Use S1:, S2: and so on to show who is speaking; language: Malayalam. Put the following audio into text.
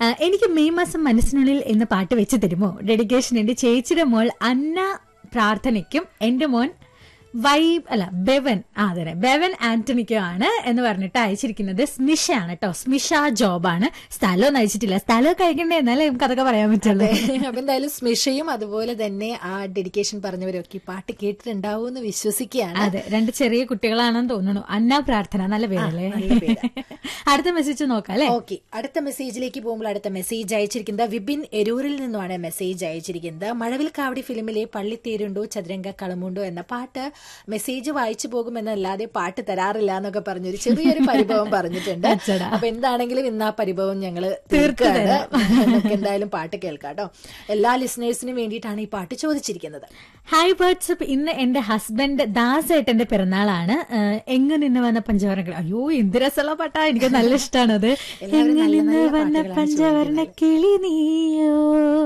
S1: എനിക്ക് മെയ് മാസം മനസ്സിനുള്ളിൽ എന്ന പാട്ട് വെച്ച് തരുമോ ഡെഡിക്കേഷൻ എന്റെ ചേച്ചിയുടെ മോൾ അന്ന പ്രാർത്ഥനയ്ക്കും എന്റെ മോൻ വൈബ് അല്ല ബെവൻ ആ അതെ ബെവൻ ആന്റണിക്കും ആണ് എന്ന് പറഞ്ഞിട്ട് അയച്ചിരിക്കുന്നത് സ്മിഷ ആണ് കേട്ടോ സ്മിഷ ജോബാണ് സ്ഥലമൊന്നും അയച്ചിട്ടില്ല സ്ഥലമൊക്കെ അയക്കണ്ടേ എന്നാലേ നമുക്ക് അതൊക്കെ പറയാൻ പറ്റുള്ളൂ
S2: അപ്പൊ എന്തായാലും സ്മിഷയും അതുപോലെ തന്നെ ആ ഡെഡിക്കേഷൻ പറഞ്ഞവരൊക്കെ ഈ പാട്ട് കേട്ടിട്ടുണ്ടാവും എന്ന് വിശ്വസിക്കുകയാണ്
S1: അതെ രണ്ട് ചെറിയ കുട്ടികളാണെന്ന് തോന്നുന്നു അന്ന പ്രാർത്ഥന നല്ല പേരല്ലേ
S2: നല്ല പേരാ.
S1: അടുത്ത മെസ്സേജ് നോക്കാം അല്ലേ
S2: ഓക്കെ അടുത്ത മെസ്സേജിലേക്ക് പോകുമ്പോൾ അടുത്ത മെസ്സേജ് അയച്ചിരിക്കുന്നത് വിപിൻ എരൂരിൽ നിന്നുമാണ് മെസ്സേജ് അയച്ചിരിക്കുന്നത് മഴവിൽ കാവടി ഫിലിമിലെ പള്ളിത്തേരുണ്ടോ ചതുരംഗ കളമുണ്ടോ എന്ന പാട്ട് മെസ്സേജ് വായിച്ചു പോകുമെന്നല്ലാതെ പാട്ട് തരാറില്ല എന്നൊക്കെ പറഞ്ഞൊരു ചെറിയൊരു പരിഭവം പറഞ്ഞിട്ടുണ്ട്
S1: അച്ചടാ.
S2: അപ്പൊ എന്താണെങ്കിലും ഇന്ന് ആ പരിഭവം ഞങ്ങള് തീർക്കാണ് നമുക്ക് എന്തായാലും പാട്ട് കേൾക്കാം കേട്ടോ എല്ലാ ലിസണേഴ്സിനും വേണ്ടിയിട്ടാണ് ഈ പാട്ട് ചോദിച്ചിരിക്കുന്നത്
S1: ഹായ് വാട്സപ്പ് ഇന്ന് എന്റെ ഹസ്ബൻഡ് ദാസ് ഏട്ടന്റെ പിറന്നാളാണ് ഏഹ്, എങ്ങ് നിന്ന് വന്ന പഞ്ചവർണ്ണ അയ്യോ എന്ത് രസമുള്ള പാട്ടാ എനിക്ക് നല്ല ഇഷ്ടമാണത്
S2: എല്ലാവരും
S1: എങ്ങ്
S2: നല്ല
S1: നിന്ന്
S2: നല്ല
S1: വന്ന
S2: പാട്ടുകളാണ്
S1: പഞ്ചവർണ്ണ കിളി നീയോ